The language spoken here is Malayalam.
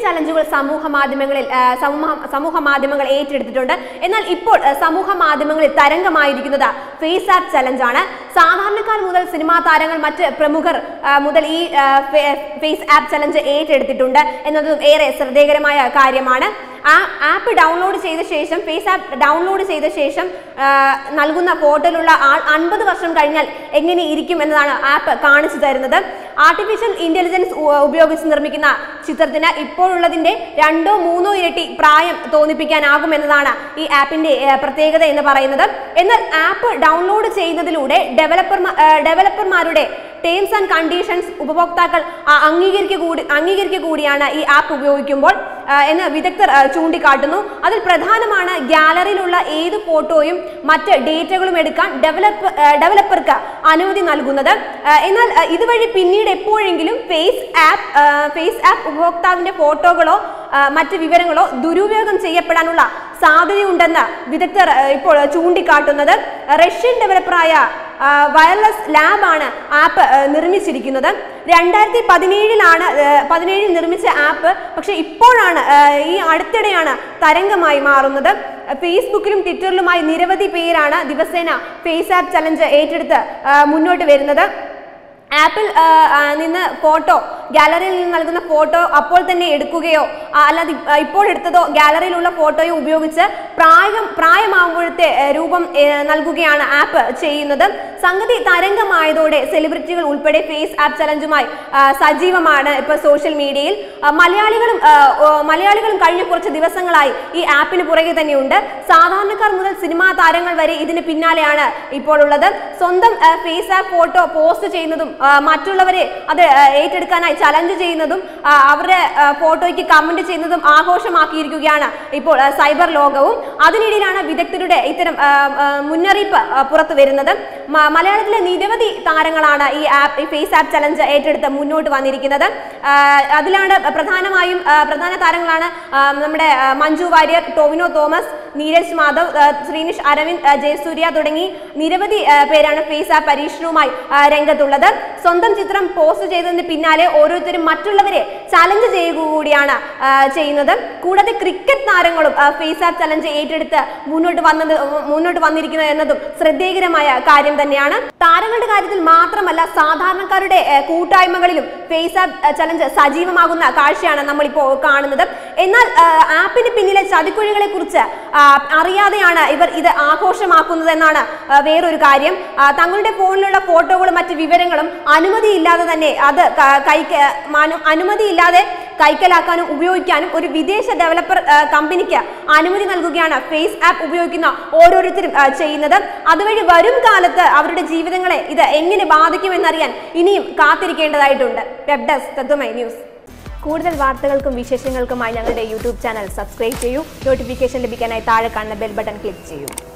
ചലഞ്ചുകൾ സമൂഹ മാധ്യമങ്ങളിൽ ആ, സമൂഹ സമൂഹ മാധ്യമങ്ങൾ ഏറ്റെടുത്തിട്ടുണ്ട് എന്നാൽ ഇപ്പോൾ ആ, സമൂഹ മാധ്യമങ്ങളിൽ തരംഗമായിരിക്കുന്നത് ഫേസ് ആപ്പ് ചലഞ്ച് ആണ് സാധാരണക്കാർ മുതൽ സിനിമാ താരങ്ങൾ മറ്റ് പ്രമുഖർ ആ, മുതൽ ഈ ആ, ഫേ- ഫേസ് ആപ്പ് ചലഞ്ച് ഏറ്റെടുത്തിട്ടുണ്ട് എന്നതും ഏറെ ശ്രദ്ധേയകരമായ കാര്യമാണ് ആ ആപ്പ് ഡൗൺലോഡ് ചെയ്ത ശേഷം ഫേസ് ആപ്പ് ഡൗൺലോഡ് ചെയ്ത ശേഷം ആ, നൽകുന്ന ഫോട്ടോയിലുള്ള ആൾ അൻപത് വർഷം കഴിഞ്ഞാൽ എങ്ങനെ ഇരിക്കും എന്നതാണ് ആപ്പ് കാണിച്ചു തരുന്നത് ആർട്ടിഫിഷ്യൽ ഇന്റലിജൻസ് ഉ- ഉപയോഗിച്ച് നിർമ്മിക്കുന്ന ചിത്രത്തിന് ഇപ്പോഴുള്ളതിന്റെ രണ്ടോ മൂന്നോ ഇരട്ടി പ്രായം തോന്നിപ്പിക്കാനാകും എന്നതാണ് ഈ ആപ്പിന്റെ ഏ, പ്രത്യേകത എന്ന് പറയുന്നത് എന്നാൽ ആപ്പ് ഡൗൺലോഡ് ചെയ്യുന്നതിലൂടെ ഡെവലപ്പർ ഡെവലപ്പർമാരുടെ ടേംസ് ആൻഡ് കണ്ടീഷൻസ് ഉപഭോക്താക്കൾ ആ, അംഗീകരിക്കുക കൂടി അംഗീകരിക്കുക കൂടിയാണ് ഈ ആപ്പ് ഉപയോഗിക്കുമ്പോൾ ആ, എന്ന് വിദഗ്ധർ ആ, ചൂണ്ടിക്കാട്ടുന്നു അതിൽ പ്രധാനമാണ് ഗ്യാലറിയിലുള്ള ഏത് ഫോട്ടോയും മറ്റ് ഡേറ്റകളും എടുക്കാൻ ഡെവലപ്പ് ആ, ഡെവലപ്പർക്ക് അനുമതി നൽകുന്നത് ആ, എന്നാൽ ആ, ഇതുവഴി പിന്നീട് എപ്പോഴെങ്കിലും ഫേസ് ആപ്പ് ഫേസ് ആപ്പ് ഉപഭോക്താവിന്റെ ഫോട്ടോകളോ ആ, മറ്റ് വിവരങ്ങളോ ദുരുപയോഗം ചെയ്യപ്പെടാനുള്ള സാധ്യതയുണ്ടെന്ന് വിദഗ്ധർ ആ, ഇപ്പോൾ ചൂണ്ടിക്കാട്ടുന്നത് റഷ്യൻ ഡെവലപ്പറായ വയർലെസ് ലാബാണ് ആപ്പ് ആ, നിർമ്മിച്ചിരിക്കുന്നത് രണ്ടായിരത്തി പതിനേഴിലാണ് പതിനേഴിൽ നിർമ്മിച്ച ആപ്പ് പക്ഷെ ഇപ്പോഴാണ് ആ, ഈ അടുത്തിടെയാണ് തരംഗമായി മാറുന്നത് ഫേസ്ബുക്കിലും ട്വിറ്ററിലുമായി നിരവധി പേരാണ് ദിവസേന ഫേസ് ആപ്പ് ചലഞ്ച് ഏറ്റെടുത്ത് ആ, മുന്നോട്ട് വരുന്നത് ആപ്പിൾ ആ, ആ, നിന്ന് ഫോട്ടോ ഗാലറിയിൽ നിന്ന് നൽകുന്ന ഫോട്ടോ അപ്പോൾ തന്നെ എടുക്കുകയോ ആ, അല്ലാതെ ഇ- ആ, ഇപ്പോൾ എടുത്തതോ ഗാലറിയിലുള്ള ഫോട്ടോയോ ഉപയോഗിച്ച് പ്രായം പ്രായമാകുമ്പോഴത്തെ ഏ, രൂപം ഏ, നൽകുകയാണ് ആപ്പ് ചെയ്യുന്നത് സംഗതി തരംഗമായതോടെ സെലിബ്രിറ്റികൾ ഉൾപ്പെടെ ഫേസ് ആപ്പ് ചലഞ്ചുമായി ആ, സജീവമാണ് ഇപ്പോൾ സോഷ്യൽ മീഡിയയിൽ ആ, മലയാളികളും ആ, ഓ, മലയാളികളും കഴിഞ്ഞ കുറച്ച് ദിവസങ്ങളായി ഈ ആപ്പിന് പുറകെ തന്നെയുണ്ട് സാധാരണക്കാർ മുതൽ സിനിമാ താരങ്ങൾ വരെ ഇതിന് പിന്നാലെയാണ് ഇപ്പോൾ ഉള്ളത് സ്വന്തം ആ, ഫേസ് ആപ്പ് ഫോട്ടോ പോസ്റ്റ് ചെയ്യുന്നതും ആ, മറ്റുള്ളവരെ അത് ആ, ഏറ്റെടുക്കാനായി ചലഞ്ച് ചെയ്യുന്നതും ആ, അവരുടെ ആ, ഫോട്ടോയ്ക്ക് കമന്റ് ചെയ്യുന്നതും ആഘോഷമാക്കിയിരിക്കുകയാണ് ഇപ്പോൾ ആ, സൈബർ ലോകവും അതിനിടയിലാണ് വിദഗ്ധരുടെ ഇത്തരം ആ, ആ, മുന്നറിയിപ്പ് ആ, പുറത്തു വരുന്നത് മ- മലയാളത്തിലെ നിരവധി താരങ്ങളാണ് ഈ ആപ്പ് ഈ ഫേസ് ആപ്പ് ചലഞ്ച് ഏറ്റെടുത്ത് മുന്നോട്ട് വന്നിരിക്കുന്നത് ആ, അതിലാണ് പ്രധാനമായും ആ, പ്രധാന താരങ്ങളാണ് ആ, നമ്മുടെ ആ, മഞ്ജു വാര്യർ ടോവിനോ തോമസ് നീരജ് മാധവ് ആ, ശ്രീനിഷ് അരവിന്ദ് ആ, ജയസൂര്യ തുടങ്ങി നിരവധി ആ, പേരാണ് ഫേസ് ആപ്പ് പരീക്ഷണവുമായി ആ, രംഗത്തുള്ളത് സ്വന്തം ചിത്രം പോസ്റ്റ് ചെയ്തതിന് പിന്നാലെ ഓരോരുത്തരും മറ്റുള്ളവരെ ചലഞ്ച് ചെയ്യുക കൂടിയാണ് ആ, ചെയ്യുന്നത് കൂടാതെ ക്രിക്കറ്റ് താരങ്ങളും ആ, ഫേസ് ആപ്പ് ചലഞ്ച് ഏറ്റെടുത്ത് മുന്നോട്ട് വന്നത് മുന്നോട്ട് വന്നിരിക്കുന്നത് എന്നതും ശ്രദ്ധേയകരമായ കാര്യം തന്നെയാണ് താരങ്ങളുടെ കാര്യത്തിൽ മാത്രമല്ല സാധാരണക്കാരുടെ ഏ, കൂട്ടായ്മകളിലും ഫേസ് ആപ്പ് ചലഞ്ച് സജീവമാകുന്ന കാഴ്ചയാണ് നമ്മളിപ്പോൾ കാണുന്നത് എന്നാൽ ആ, ആപ്പിന് പിന്നിലെ ചതിക്കുഴികളെ കുറിച്ച് അറിയാതെയാണ് ഇവർ ഇത് ആഘോഷമാക്കുന്നത് എന്നാണ് ആ, വേറൊരു കാര്യം ആ, തങ്ങളുടെ ഫോണിലുള്ള ഫോട്ടോകളും മറ്റ് വിവരങ്ങളും അനുമതിയില്ലാതെ തന്നെ അത് ക- കൈക്ക മനു- അനുമതിയില്ലാതെ കൈക്കലാക്കാനും ഉപയോഗിക്കാനും ഒരു വിദേശ ഡെവലപ്പർ ആ, കമ്പനിക്ക് അനുമതി നൽകുകയാണ് ഫേസ് ആപ്പ് ഉപയോഗിക്കുന്ന ഓരോരുത്തരും ആ, ചെയ്യുന്നത് അതുവഴി വരും കാലത്ത് അവരുടെ ജീവിതങ്ങളെ ഇത് എങ്ങനെ ബാധിക്കുമെന്നറിയാൻ ഇനിയും കാത്തിരിക്കേണ്ടതായിട്ടുണ്ട് വെബ് ഡെസ്ക് തത്വമൈ ന്യൂസ് കൂടുതൽ വാർത്തകൾക്കും വിശേഷങ്ങൾക്കുമായി ഞങ്ങളുടെ യൂട്യൂബ് ചാനൽ സബ്സ്ക്രൈബ് ചെയ്യൂ നോട്ടിഫിക്കേഷൻ ലഭിക്കാനായി താഴെ കാണുന്ന ബെൽ ബട്ടൺ ക്ലിക്ക് ചെയ്യൂ